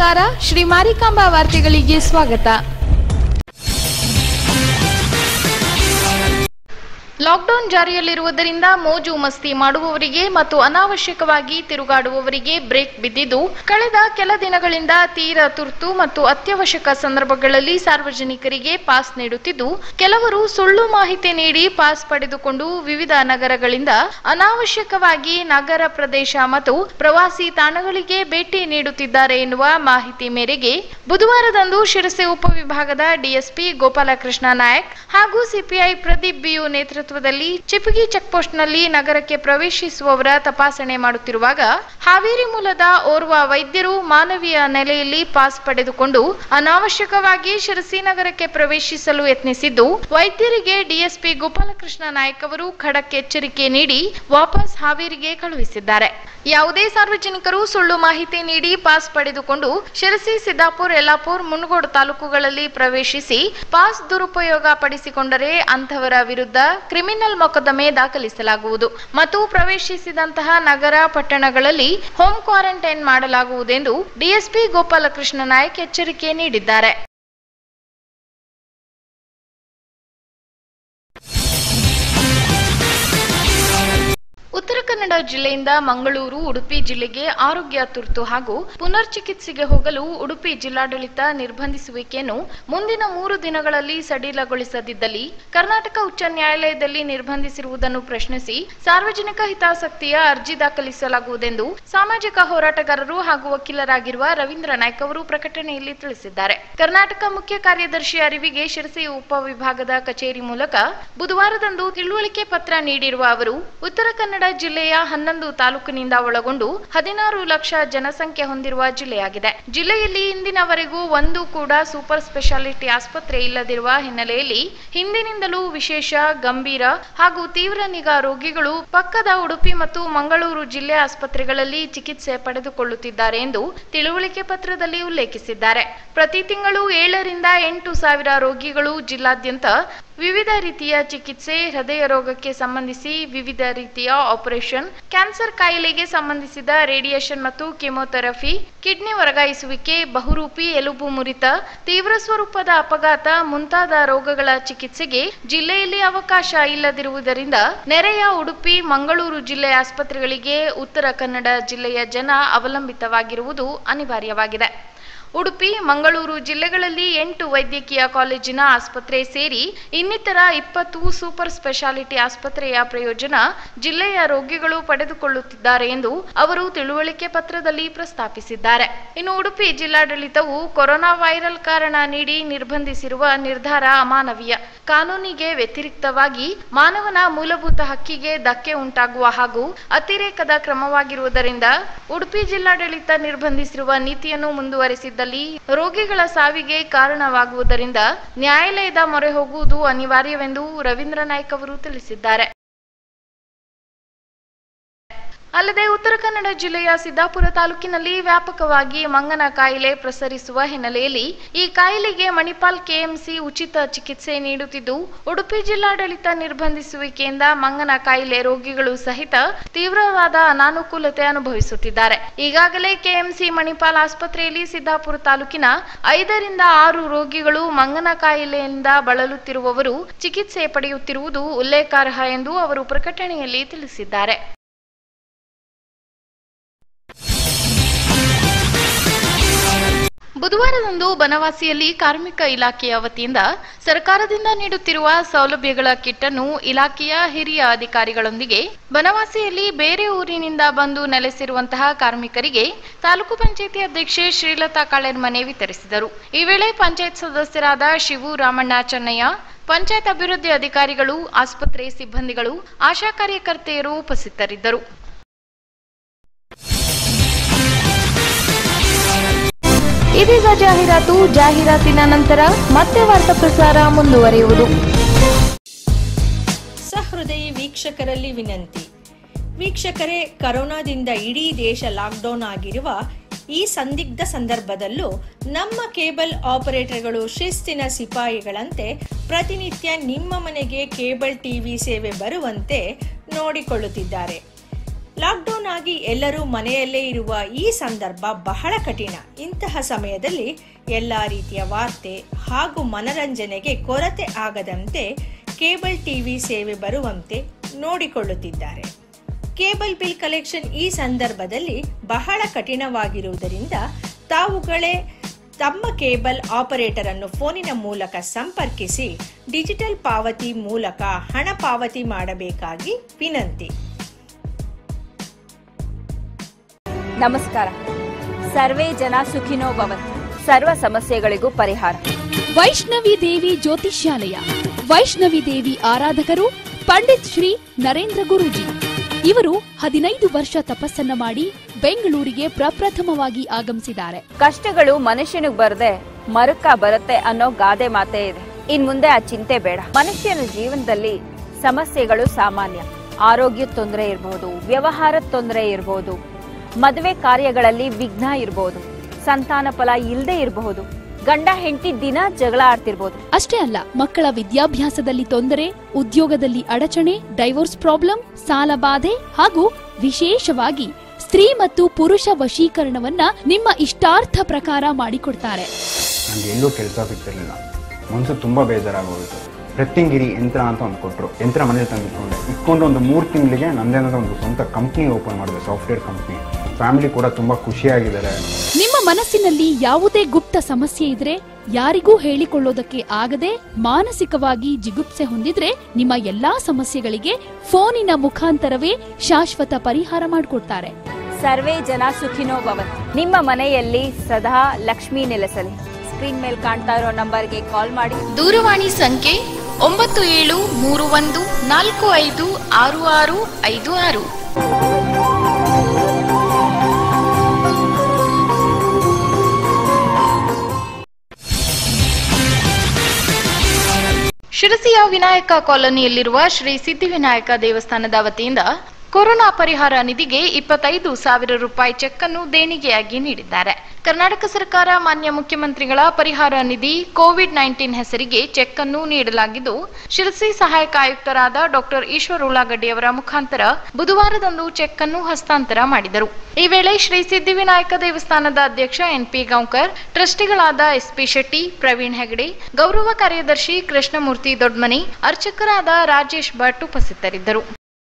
ನಮಸ್ಕಾರ ಶ್ರೀ ಮಾರಿಕಾಂಬಾ ವಾರ್ತೆಗಳಿಗೆ ಸ್ವಾಗತ ಲಾಕ್ಡೌನ್ ಜಾರಿಯಲ್ಲಿರುವುದರಿಂದ ಮೋಜು ಮಸ್ತಿ ಮಾಡುವವರಿಗೆ ಮತ್ತು ಅನಾವಶ್ಯಕವಾಗಿ ತಿರುಗಾಡುವವರಿಗೆ ಬ್ರೇಕ್ ಬಿದ್ದಿದ್ದು ಕಳೆದ ಕೆಲ ದಿನಗಳಿಂದ ತೀರ ತುರ್ತು ಮತ್ತು ಅತ್ಯವಶ್ಯಕ ಸಂದರ್ಭಗಳಲ್ಲಿ ಸಾರ್ವಜನಿಕರಿಗೆ ಪಾಸ್ ನೀಡುತ್ತಿದ್ದು ಕೆಲವರು ಸುಳ್ಳು ಮಾಹಿತಿ ನೀಡಿ ಪಾಸ್ ಪಡೆದುಕೊಂಡು ವಿವಿಧ ನಗರಗಳಿಂದ ಅನಾವಶ್ಯಕವಾಗಿ ನಗರ ಪ್ರದೇಶ ಮತ್ತು ಪ್ರವಾಸಿ ತಾಣಗಳಿಗೆ ಭೇಟಿ ನೀಡುತ್ತಿದ್ದಾರೆ ಎನ್ನುವ ಮಾಹಿತಿ ಮೇರೆಗೆ ಬುಧವಾರದಂದು ಶಿರಸೆ ಉಪವಿಭಾಗದ ಡಿಎಸ್ಪಿ ಗೋಪಾಲಕೃಷ್ಣ ನಾಯಕ್ ಹಾಗೂ ಸಿಪಿಐ ಪ್ರದೀಪ್ ಬಿಯು ನೇತೃತ್ವದಲ್ಲಿ ಚಿಪಗಿ ಚೆಕ್ಪೋಸ್ಟ್ನಲ್ಲಿ ನಗರಕ್ಕೆ ಪ್ರವೇಶಿಸುವವರ ತಪಾಸಣೆ ಮಾಡುತ್ತಿರುವಾಗ ಹಾವೇರಿ ಮೂಲದ ಓರ್ವ ವೈದ್ಯರು ಮಾನವೀಯ ನೆಲೆಯಲ್ಲಿ ಪಾಸ್ ಪಡೆದುಕೊಂಡು ಅನಾವಶ್ಯಕವಾಗಿ ಶಿರಸಿ ನಗರಕ್ಕೆ ಪ್ರವೇಶಿಸಲು ಯತ್ನಿಸಿದ್ದು ವೈದ್ಯರಿಗೆ ಡಿಎಸ್ಪಿ ಗೋಪಾಲಕೃಷ್ಣ ನಾಯಕ್ ಅವರು ಖಡಕ್ ಎಚ್ಚರಿಕೆ ನೀಡಿ ವಾಪಸ್ ಹಾವೇರಿಗೆ ಕಳುಹಿಸಿದ್ದಾರೆ ಯಾವುದೇ ಸಾರ್ವಜನಿಕರು ಸುಳ್ಳು ಮಾಹಿತಿ ನೀಡಿ ಪಾಸ್ ಪಡೆದುಕೊಂಡು ಶಿರಸಿ ಸಿದ್ದಾಪುರ್ ಯಲ್ಲಾಪುರ್ ಮುನಗೋಡು ತಾಲೂಕುಗಳಲ್ಲಿ ಪ್ರವೇಶಿಸಿ ಪಾಸ್ ದುರುಪಯೋಗ ಪಡಿಸಿಕೊಂಡರೆ ಅಂತವರ ವಿರುದ್ಧ ಕ್ರಿಮಿನಲ್ ಮೊಕದ್ದಮೆ ದಾಖಲಿಸಲಾಗುವುದು ಮತ್ತು ಪ್ರವೇಶಿಸಿದಂತಹ ನಗರ ಪಟ್ಟಣಗಳಲ್ಲಿ ಹೋಮ್ ಕ್ವಾರಂಟೈನ್ ಮಾಡಲಾಗುವುದೆಂದು ಡಿಎಸ್ಪಿ ಗೋಪಾಲಕೃಷ್ಣ ನಾಯಕ್ ಎಚ್ಚರಿಕೆ ನೀಡಿದ್ದಾರೆ ಉತ್ತರ ಕನ್ನಡ ಜಿಲ್ಲೆಯಿಂದ ಮಂಗಳೂರು ಉಡುಪಿ ಜಿಲ್ಲೆಗೆ ಆರೋಗ್ಯ ತುರ್ತು ಹಾಗೂ ಪುನರ್ ಚಿಕಿತ್ಸೆಗೆ ಹೋಗಲು ಉಡುಪಿ ಜಿಲ್ಲಾಡಳಿತ ನಿರ್ಬಂಧಿಸುವಿಕೆಯನ್ನು ಮುಂದಿನ ಮೂರು ದಿನಗಳಲ್ಲಿ ಸಡಿಲಗೊಳಿಸದಿದ್ದಲ್ಲಿ ಕರ್ನಾಟಕ ಉಚ್ಚ ನ್ಯಾಯಾಲಯದಲ್ಲಿ ನಿರ್ಬಂಧಿಸಿರುವುದನ್ನು ಪ್ರಶ್ನಿಸಿ ಸಾರ್ವಜನಿಕ ಹಿತಾಸಕ್ತಿಯ ಅರ್ಜಿ ದಾಖಲಿಸಲಾಗುವುದೆಂದು ಸಾಮಾಜಿಕ ಹೋರಾಟಗಾರರು ಹಾಗೂ ವಕೀಲರಾಗಿರುವ ರವೀಂದ್ರ ನಾಯ್ಕ್ ಅವರು ಪ್ರಕಟಣೆಯಲ್ಲಿ ತಿಳಿಸಿದ್ದಾರೆ ಕರ್ನಾಟಕ ಮುಖ್ಯ ಕಾರ್ಯದರ್ಶಿ ಅರಿವಿಗೆ ಶಿರಸಿ ಉಪವಿಭಾಗದ ಕಚೇರಿ ಮೂಲಕ ಬುಧವಾರದಂದು ತಿಳುವಳಿಕೆ ಪತ್ರ ನೀಡಿರುವ ಅವರು ಉತ್ತರ ಕನ್ನಡ ಜಿಲ್ಲೆಯ ಹನ್ನೊಂದು ತಾಲೂಕಿನಿಂದ ಒಳಗೊಂಡು ಹದಿನಾರು ಲಕ್ಷ ಜನಸಂಖ್ಯೆ ಹೊಂದಿರುವ ಜಿಲ್ಲೆಯಾಗಿದೆ ಜಿಲ್ಲೆಯಲ್ಲಿ ಇಂದಿನವರೆಗೂ ಒಂದು ಕೂಡ ಸೂಪರ್ ಸ್ಪೆಷಾಲಿಟಿ ಆಸ್ಪತ್ರೆ ಇಲ್ಲದಿರುವ ಹಿನ್ನೆಲೆಯಲ್ಲಿ ಹಿಂದಿನಿಂದಲೂ ವಿಶೇಷ ಗಂಭೀರ ಹಾಗೂ ತೀವ್ರ ನಿಗಾ ರೋಗಿಗಳು ಪಕ್ಕದ ಉಡುಪಿ ಮತ್ತು ಮಂಗಳೂರು ಜಿಲ್ಲೆ ಆಸ್ಪತ್ರೆಗಳಲ್ಲಿ ಚಿಕಿತ್ಸೆ ಪಡೆದುಕೊಳ್ಳುತ್ತಿದ್ದಾರೆ ಎಂದು ತಿಳುವಳಿಕೆ ಪತ್ರದಲ್ಲಿ ಉಲ್ಲೇಖಿಸಿದ್ದಾರೆ ಪ್ರತಿ ತಿಂಗಳು ಏಳರಿಂದ ಎಂಟು ಸಾವಿರ ರೋಗಿಗಳು ಜಿಲ್ಲಾದ್ಯಂತ ವಿವಿಧ ರೀತಿಯ ಚಿಕಿತ್ಸೆ ಹೃದಯ ರೋಗಕ್ಕೆ ಸಂಬಂಧಿಸಿ ವಿವಿಧ ರೀತಿಯ ಆಪರೇಷನ್ ಕ್ಯಾನ್ಸರ್ ಕಾಯಿಲೆಗೆ ಸಂಬಂಧಿಸಿದ ರೇಡಿಯೇಷನ್ ಮತ್ತು ಕೆಮೊಥೆರಪಿ ಕಿಡ್ನಿ ವರ್ಗಾಯಿಸುವಿಕೆ ಬಹುರೂಪಿ ಎಲುಬು ಮುರಿತ ತೀವ್ರ ಸ್ವರೂಪದ ಅಪಘಾತ ಮುಂತಾದ ರೋಗಗಳ ಚಿಕಿತ್ಸೆಗೆ ಜಿಲ್ಲೆಯಲ್ಲಿ ಅವಕಾಶ ಇಲ್ಲದಿರುವುದರಿಂದ ನೆರೆಯ ಉಡುಪಿ ಮಂಗಳೂರು ಜಿಲ್ಲೆ ಆಸ್ಪತ್ರೆಗಳಿಗೆ ಉತ್ತರ ಕನ್ನಡ ಜಿಲ್ಲೆಯ ಜನ ಅವಲಂಬಿತವಾಗಿರುವುದು ಅನಿವಾರ್ಯವಾಗಿದೆ ಉಡುಪಿ ಮಂಗಳೂರು ಜಿಲ್ಲೆಗಳಲ್ಲಿ ಎಂಟು ವೈದ್ಯಕೀಯ ಕಾಲೇಜಿನ ಆಸ್ಪತ್ರೆ ಸೇರಿ ಇನ್ನಿತರ ಇಪ್ಪತ್ತು ಸೂಪರ್ ಸ್ಪೆಷಾಲಿಟಿ ಆಸ್ಪತ್ರೆಯ ಪ್ರಯೋಜನ ಜಿಲ್ಲೆಯ ರೋಗಿಗಳು ಪಡೆದುಕೊಳ್ಳುತ್ತಿದ್ದಾರೆ ಎಂದು ಅವರು ತಿಳುವಳಿಕೆ ಪತ್ರದಲ್ಲಿ ಪ್ರಸ್ತಾಪಿಸಿದ್ದಾರೆ ಇನ್ನು ಉಡುಪಿ ಜಿಲ್ಲಾಡಳಿತವು ಕೊರೋನಾ ವೈರಲ್ ಕಾರಣ ನೀಡಿ ನಿರ್ಬಂಧಿಸಿರುವ ನಿರ್ಧಾರ ಅಮಾನವೀಯ ಕಾನೂನಿಗೆ ವ್ಯತಿರಿಕ್ತವಾಗಿ ಮಾನವನ ಮೂಲಭೂತ ಹಕ್ಕಿಗೆ ಧಕ್ಕೆ ಉಂಟಾಗುವ ಹಾಗೂ ಅತಿರೇಕದ ಕ್ರಮವಾಗಿರುವುದರಿಂದ ಉಡುಪಿ ಜಿಲ್ಲಾಡಳಿತ ನಿರ್ಬಂಧಿಸಿರುವ ನೀತಿಯನ್ನು ಮುಂದುವರೆಸಿದ್ದಲ್ಲಿ ರೋಗಿಗಳ ಸಾವಿಗೆ ಕಾರಣವಾಗುವುದರಿಂದ ನ್ಯಾಯಾಲಯದ ಮೊರೆ ಹೋಗುವುದು ಅನಿವಾರ್ಯವೆಂದು ರವೀಂದ್ರ ನಾಯ್ಕ್ ಅವರು ತಿಳಿಸಿದ್ದಾರೆ ಅಲ್ಲದೆ ಉತ್ತರ ಕನ್ನಡ ಜಿಲ್ಲೆಯ ಸಿದ್ದಾಪುರ ತಾಲೂಕಿನಲ್ಲಿ ವ್ಯಾಪಕವಾಗಿ ಮಂಗನ ಕಾಯಿಲೆ ಪ್ರಸರಿಸುವ ಹಿನ್ನೆಲೆಯಲ್ಲಿ ಈ ಕಾಯಿಲೆಗೆ ಮಣಿಪಾಲ್ ಕೆಎಂಸಿ ಉಚಿತ ಚಿಕಿತ್ಸೆ ನೀಡುತ್ತಿದ್ದು ಉಡುಪಿ ಜಿಲ್ಲಾಡಳಿತ ನಿರ್ಬಂಧಿಸುವಿಕೆಯಿಂದ ಮಂಗನ ಕಾಯಿಲೆ ರೋಗಿಗಳು ಸಹಿತ ತೀವ್ರವಾದ ಅನಾನುಕೂಲತೆ ಅನುಭವಿಸುತ್ತಿದ್ದಾರೆ ಈಗಾಗಲೇ ಕೆಎಂಸಿ ಮಣಿಪಾಲ್ ಆಸ್ಪತ್ರೆಯಲ್ಲಿ ಸಿದ್ದಾಪುರ ತಾಲೂಕಿನ ಐದರಿಂದ ಆರು ರೋಗಿಗಳು ಮಂಗನ ಕಾಯಿಲೆಯಿಂದ ಬಳಲುತ್ತಿರುವವರು ಚಿಕಿತ್ಸೆ ಪಡೆಯುತ್ತಿರುವುದು ಉಲ್ಲೇಖಾರ್ಹ ಎಂದು ಅವರು ಪ್ರಕಟಣೆಯಲ್ಲಿ ತಿಳಿಸಿದ್ದಾರೆ ಬುಧವಾರದಂದು ಬನವಾಸಿಯಲ್ಲಿ ಕಾರ್ಮಿಕ ಇಲಾಖೆಯ ವತಿಯಿಂದ ಸರ್ಕಾರದಿಂದ ನೀಡುತ್ತಿರುವ ಸೌಲಭ್ಯಗಳ ಕಿಟ್ ಅನ್ನು ಇಲಾಖೆಯ ಹಿರಿಯ ಅಧಿಕಾರಿಗಳೊಂದಿಗೆ ಬನವಾಸಿಯಲ್ಲಿ ಬೇರೆ ಊರಿನಿಂದ ಬಂದು ನೆಲೆಸಿರುವಂತಹ ಕಾರ್ಮಿಕರಿಗೆ ತಾಲೂಕು ಪಂಚಾಯಿತಿ ಅಧ್ಯಕ್ಷೆ ಶ್ರೀಲತಾ ಕಾಳೆರ್ಮನೆ ವಿತರಿಸಿದರು ಈ ವೇಳೆ ಪಂಚಾಯತ್ ಸದಸ್ಯರಾದ ಶಿವು ರಾಮಣ್ಣ ಚೆನ್ನಯ್ಯ ಪಂಚಾಯತ್ ಅಭಿವೃದ್ಧಿ ಅಧಿಕಾರಿಗಳು ಆಸ್ಪತ್ರೆ ಸಿಬ್ಬಂದಿಗಳು ಆಶಾ ಕಾರ್ಯಕರ್ತೆಯರು ಉಪಸ್ಥಿತರಿದ್ದರು ಇದೀಗ ಜಾಹೀರಾತು ಜಾಹೀರಾತಿನ ನಂತರ ಮತ್ತೆ ವಾರ್ತಾ ಪ್ರಸಾರ ಮುಂದುವರಿಯುವುದು ಸಹೃದಯಿ ವೀಕ್ಷಕರಲ್ಲಿ ವಿನಂತಿ ವೀಕ್ಷಕರೇ ಕರೋನಾದಿಂದ ಇಡೀ ದೇಶ ಲಾಕ್ಡೌನ್ ಆಗಿರುವ ಈ ಸಂದಿಗ್ಧ ಸಂದರ್ಭದಲ್ಲೂ ನಮ್ಮ ಕೇಬಲ್ ಆಪರೇಟರ್ಗಳು ಶಿಸ್ತಿನ ಸಿಪಾಯಿಗಳಂತೆ ಪ್ರತಿನಿತ್ಯ ನಿಮ್ಮ ಮನೆಗೆ ಕೇಬಲ್ ಟಿವಿ ಸೇವೆ ಬರುವಂತೆ ನೋಡಿಕೊಳ್ಳುತ್ತಿದ್ದಾರೆ ಲಾಕ್ಡೌನ್ ಆಗಿ ಎಲ್ಲರೂ ಮನೆಯಲ್ಲೇ ಇರುವ ಈ ಸಂದರ್ಭ ಬಹಳ ಕಠಿಣ ಇಂತಹ ಸಮಯದಲ್ಲಿ ಎಲ್ಲ ರೀತಿಯ ವಾರ್ತೆ ಹಾಗೂ ಮನರಂಜನೆಗೆ ಕೊರತೆ ಆಗದಂತೆ ಕೇಬಲ್ ಟಿವಿ ಸೇವೆ ಬರುವಂತೆ ನೋಡಿಕೊಳ್ಳುತ್ತಿದ್ದಾರೆ ಕೇಬಲ್ ಬಿಲ್ ಕಲೆಕ್ಷನ್ ಈ ಸಂದರ್ಭದಲ್ಲಿ ಬಹಳ ಕಠಿಣವಾಗಿರುವುದರಿಂದ ತಾವುಗಳೇ ತಮ್ಮ ಕೇಬಲ್ ಆಪರೇಟರ್ ಅನ್ನು ಫೋನಿನ ಮೂಲಕ ಸಂಪರ್ಕಿಸಿ ಡಿಜಿಟಲ್ ಪಾವತಿ ಮೂಲಕ ಹಣ ಪಾವತಿ ಮಾಡಬೇಕಾಗಿ ವಿನಂತಿ ನಮಸ್ಕಾರ ಸರ್ವೇ ಜನ ಸುಖಿನೋ ಭವಂತು ಸರ್ವ ಸಮಸ್ಯೆಗಳಿಗೂ ಪರಿಹಾರ ವೈಷ್ಣವಿ ದೇವಿ ಜ್ಯೋತಿಷ್ಯಾಲಯ ವೈಷ್ಣವಿ ದೇವಿ ಆರಾಧಕರು ಪಂಡಿತ್ ಶ್ರೀ ನರೇಂದ್ರ ಗುರೂಜಿ ಇವರು ಹದಿನೈದು ವರ್ಷ ತಪಸ್ಸನ್ನ ಮಾಡಿ ಬೆಂಗಳೂರಿಗೆ ಪ್ರಪ್ರಥಮವಾಗಿ ಆಗಮಿಸಿದ್ದಾರೆ ಕಷ್ಟಗಳು ಮನುಷ್ಯನಿಗೆ ಬರದೆ ಮರುಕ ಬರುತ್ತೆ ಅನ್ನೋ ಗಾದೆ ಮಾತೇ ಇದೆ ಇನ್ ಮುಂದೆ ಆ ಚಿಂತೆ ಬೇಡ ಮನುಷ್ಯನ ಜೀವನದಲ್ಲಿ ಸಮಸ್ಯೆಗಳು ಸಾಮಾನ್ಯ ಆರೋಗ್ಯ ತೊಂದರೆ ಇರಬಹುದು ವ್ಯವಹಾರದ ತೊಂದರೆ ಇರಬಹುದು ಮದುವೆ ಕಾರ್ಯಗಳಲ್ಲಿ ವಿಘ್ನ ಇರಬಹುದು ಸಂತಾನ ಫಲ ಇಲ್ಲದೆ ಇರಬಹುದು ಗಂಡ ಹೆಂಡತಿ ದಿನ ಜಗಳ ಆಡ್ತಿರ್ಬೋದು ಅಷ್ಟೇ ಅಲ್ಲ ಮಕ್ಕಳ ವಿದ್ಯಾಭ್ಯಾಸದಲ್ಲಿ ತೊಂದರೆ ಉದ್ಯೋಗದಲ್ಲಿ ಅಡಚಣೆ ಡೈವೋರ್ಸ್ ಪ್ರಾಬ್ಲಮ್ ಸಾಲ ಬಾಧೆ ಹಾಗೂ ವಿಶೇಷವಾಗಿ ಸ್ತ್ರೀ ಮತ್ತು ಪುರುಷ ವಶೀಕರಣವನ್ನ ನಿಮ್ಮ ಇಷ್ಟಾರ್ಥ ಪ್ರಕಾರ ಮಾಡಿಕೊಡ್ತಾರೆ ನನಗೆ ಎಲ್ಲೂ ಕೆಲಸ ಸಿಗ್ತಿರ್ಲಿಲ್ಲ ಮನಸ್ಸು ತುಂಬ ಬೇಜಾರಾಗೋಗಿತ್ತು ಪ್ರತ್ಯಂಗಿರಿ ಯಂತ್ರ ಅಂತ ಒಂದು ಕೊಟ್ಟರು ಯಂತ್ರ ಮನೇಲಿ ತಂದು ಇಟ್ಕೊಂಡೆ ಇಟ್ಕೊಂಡು ಒಂದು ಮೂರು ತಿಂಗಳಿಗೆ ನಂದೇನಾದ ಒಂದು ಸ್ವಂತ ಕಂಪ್ನಿ ಓಪನ್ ಮಾಡಿದೆ ಸಾಫ್ಟ್ವೇರ್ ಕಂಪ್ನಿ ಫ್ಯಾಮಿಲಿ ಕೂಡ ತುಂಬ ಖುಷಿಯಾಗಿದ್ದಾರೆ ನಿಮ್ಮ ಮನಸ್ಸಿನಲ್ಲಿ ಯಾವುದೇ ಗುಪ್ತ ಸಮಸ್ಯೆ ಇದ್ರೆ ಯಾರಿಗೂ ಹೇಳಿಕೊಳ್ಳೋದಕ್ಕೆ ಆಗದೆ ಮಾನಸಿಕವಾಗಿ ಜಿಗುಪ್ಸೆ ಹೊಂದಿದ್ರೆ ನಿಮ್ಮ ಎಲ್ಲಾ ಸಮಸ್ಯೆಗಳಿಗೆ ಫೋನಿನ ಮುಖಾಂತರವೇ ಶಾಶ್ವತ ಪರಿಹಾರ ಮಾಡಿಕೊಡ್ತಾರೆ ಸರ್ವೇ ಜನ ಸುಖಿನೋ ಭವಂತು ನಿಮ್ಮ ಮನೆಯಲ್ಲಿ ಸದಾ ಲಕ್ಷ್ಮಿ ನೆಲೆಸಲಿ ಸ್ಕ್ರೀನ್ ಮೇಲೆ ಕಾಣ್ತಾ ಇರೋ ನಂಬರ್ಗೆ ಕಾಲ್ ಮಾಡಿ ದೂರವಾಣಿ ಸಂಖ್ಯೆ ಒಂಬತ್ತು ಏಳು ಮೂರು ಒಂದು ನಾಲ್ಕು ಐದು ಆರು ಆರು ಐದು ಆರು ಶಿರಸಿಯ ವಿನಾಯಕ ಕಾಲೋನಿಯಲ್ಲಿರುವ ಶ್ರೀ ಸಿದ್ಧಿವಿನಾಯಕ ದೇವಸ್ಥಾನದ ವತಿಯಿಂದ ಕೊರೋನಾ ಪರಿಹಾರ ನಿಧಿಗೆ ಇಪ್ಪತ್ತೈದು ಸಾವಿರ ರೂಪಾಯಿ ಚೆಕ್ ಅನ್ನು ದೇಣಿಗೆಯಾಗಿ ನೀಡಿದ್ದಾರೆ ಕರ್ನಾಟಕ ಸರ್ಕಾರ ಮಾನ್ಯ ಮುಖ್ಯಮಂತ್ರಿಗಳ ಪರಿಹಾರ ನಿಧಿ ಕೋವಿಡ್ ನೈನ್ಟೀನ್ ಹೆಸರಿಗೆ ಚೆಕ್ ಅನ್ನು ನೀಡಲಾಗಿದ್ದು ಶಿರಸಿ ಸಹಾಯಕ ಆಯುಕ್ತರಾದ ಡಾಕ್ಟರ್ ಈಶ್ವರ್ ಉಳ್ಳಾಗಡ್ಡಿ ಅವರ ಮುಖಾಂತರ ಬುಧವಾರದಂದು ಚೆಕ್ ಅನ್ನು ಹಸ್ತಾಂತರ ಮಾಡಿದರು ಈ ವೇಳೆ ಶ್ರೀ ಸಿದ್ಧಿವಿನಾಯಕ ದೇವಸ್ಥಾನದ ಅಧ್ಯಕ್ಷ ಎನ್ಪಿ ಗಾಂವ್ಕರ್ ಟ್ರಸ್ಟಿಗಳಾದ ಎಸ್ಪಿ ಶೆಟ್ಟಿ ಪ್ರವೀಣ್ ಹೆಗಡೆ ಗೌರವ ಕಾರ್ಯದರ್ಶಿ ಕೃಷ್ಣಮೂರ್ತಿ ದೊಡ್ಮನಿ ಅರ್ಚಕರಾದ ರಾಜೇಶ್ ಭಟ್ ಉಪಸ್ಥಿತರಿದ್ದರು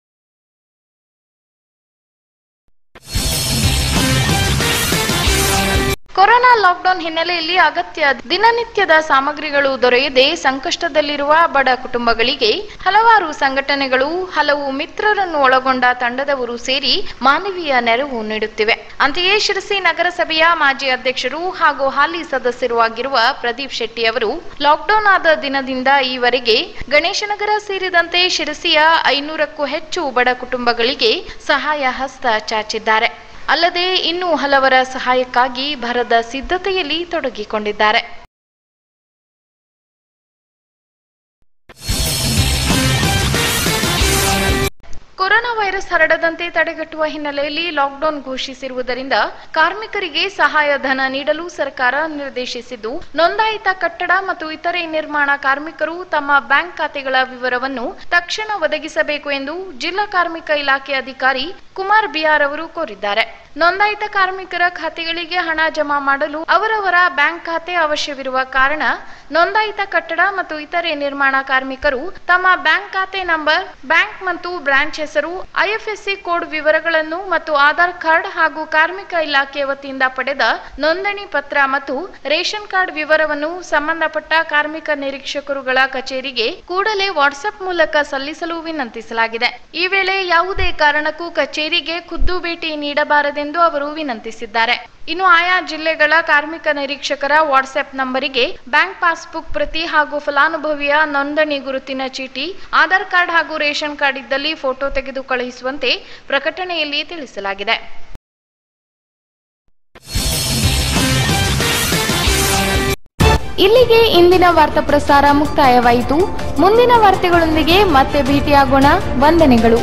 ಕೊರೋನಾ ಲಾಕ್ಡೌನ್ ಹಿನ್ನೆಲೆಯಲ್ಲಿ ಅಗತ್ಯ ದಿನನಿತ್ಯದ ಸಾಮಗ್ರಿಗಳು ದೊರೆಯದೆ ಸಂಕಷ್ಟದಲ್ಲಿರುವ ಬಡ ಕುಟುಂಬಗಳಿಗೆ ಹಲವಾರು ಸಂಘಟನೆಗಳು ಹಲವು ಮಿತ್ರರನ್ನು ಒಳಗೊಂಡ ತಂಡದವರು ಸೇರಿ ಮಾನವೀಯ ನೆರವು ನೀಡುತ್ತಿವೆ ಅಂತೆಯೇ ಶಿರಸಿ ನಗರಸಭೆಯ ಮಾಜಿ ಅಧ್ಯಕ್ಷರು ಹಾಗೂ ಹಾಲಿ ಸದಸ್ಯರು ಆಗಿರುವ ಪ್ರದೀಪ್ ಶೆಟ್ಟಿ ಅವರು ಲಾಕ್ಡೌನ್ ಆದ ದಿನದಿಂದ ಈವರೆಗೆ ಗಣೇಶನಗರ ಸೇರಿದಂತೆ ಶಿರಸಿಯ ಐನೂರಕ್ಕೂ ಹೆಚ್ಚು ಬಡ ಕುಟುಂಬಗಳಿಗೆ ಸಹಾಯ ಹಸ್ತ ಚಾಚಿದ್ದಾರೆ ಅಲ್ಲದೆ ಇನ್ನೂ ಹಲವರ ಸಹಾಯಕ್ಕಾಗಿ ಭರದ ಸಿದ್ಧತೆಯಲ್ಲಿ ತೊಡಗಿಕೊಂಡಿದ್ದಾರೆ ಕೊರೋನಾ ವೈರಸ್ ಹರಡದಂತೆ ತಡೆಗಟ್ಟುವ ಹಿನ್ನೆಲೆಯಲ್ಲಿ ಲಾಕ್ಡೌನ್ ಘೋಷಿಸಿರುವುದರಿಂದ ಕಾರ್ಮಿಕರಿಗೆ ಸಹಾಯ ಧನ ನೀಡಲು ಸರ್ಕಾರ ನಿರ್ದೇಶಿಸಿದ್ದು ನೋಂದಾಯಿತ ಕಟ್ಟಡ ಮತ್ತು ಇತರೆ ನಿರ್ಮಾಣ ಕಾರ್ಮಿಕರು ತಮ್ಮ ಬ್ಯಾಂಕ್ ಖಾತೆಗಳ ವಿವರವನ್ನು ತಕ್ಷಣ ಒದಗಿಸಬೇಕು ಎಂದು ಜಿಲ್ಲಾ ಕಾರ್ಮಿಕ ಇಲಾಖೆ ಅಧಿಕಾರಿ ಕುಮಾರ್ ಬಿಆರ್ ಅವರು ಕೋರಿದ್ದಾರೆ ನೋಂದಾಯಿತ ಕಾರ್ಮಿಕರ ಖಾತೆಗಳಿಗೆ ಹಣ ಜಮಾ ಮಾಡಲು ಅವರವರ ಬ್ಯಾಂಕ್ ಖಾತೆ ಅವಶ್ಯವಿರುವ ಕಾರಣ ನೋಂದಾಯಿತ ಕಟ್ಟಡ ಮತ್ತು ಇತರೆ ನಿರ್ಮಾಣ ಕಾರ್ಮಿಕರು ತಮ್ಮ ಬ್ಯಾಂಕ್ ಖಾತೆ ನಂಬರ್ ಬ್ಯಾಂಕ್ ಮತ್ತು ಬ್ರಾಂಚ್ ಹೆಸರು ಐಎಫ್ಎಸ್ಸಿ ಕೋಡ್ ವಿವರಗಳನ್ನು ಮತ್ತು ಆಧಾರ್ ಕಾರ್ಡ್ ಹಾಗೂ ಕಾರ್ಮಿಕ ಇಲಾಖೆ ವತಿಯಿಂದ ಪಡೆದ ನೋಂದಣಿ ಪತ್ರ ಮತ್ತು ರೇಷನ್ ಕಾರ್ಡ್ ವಿವರವನ್ನು ಸಂಬಂಧಪಟ್ಟ ಕಾರ್ಮಿಕ ನಿರೀಕ್ಷಕರುಗಳ ಕಚೇರಿಗೆ ಕೂಡಲೇ ವಾಟ್ಸ್ಆಪ್ ಮೂಲಕ ಸಲ್ಲಿಸಲು ವಿನಂತಿಸಲಾಗಿದೆ ಈ ವೇಳೆ ಯಾವುದೇ ಕಾರಣಕ್ಕೂ ಕಚೇರಿಗೆ ಖುದ್ದು ಭೇಟಿ ನೀಡಬಾರದೆಂದು ಅವರು ವಿನಂತಿಸಿದ್ದಾರೆ ಇನ್ನು ಆಯಾ ಜಿಲ್ಲೆಗಳ ಕಾರ್ಮಿಕ ನಿರೀಕ್ಷಕರ ವಾಟ್ಸ್ಆಪ್ ನಂಬರಿಗೆ ಬ್ಯಾಂಕ್ ಪಾಸ್ಬುಕ್ ಪ್ರತಿ ಹಾಗೂ ಫಲಾನುಭವಿಯ ನೋಂದಣಿ ಗುರುತಿನ ಚೀಟಿ ಆಧಾರ್ ಕಾರ್ಡ್ ಹಾಗೂ ರೇಷನ್ ಕಾರ್ಡ್ ಇದ್ದಲ್ಲಿ ಫೋಟೋ ತೆಗೆದು ಕಳುಹಿಸುವಂತೆ ಪ್ರಕಟಣೆಯಲ್ಲಿ ತಿಳಿಸಲಾಗಿದೆ ಇಲ್ಲಿಗೆ ಇಂದಿನ ವಾರ್ತಾ ಪ್ರಸಾರ ಮುಕ್ತಾಯವಾಯಿತು ಮುಂದಿನ ವಾರ್ತೆಗಳೊಂದಿಗೆ ಮತ್ತೆ ಭೇಟಿಯಾಗೋಣ ವಂದನೆಗಳು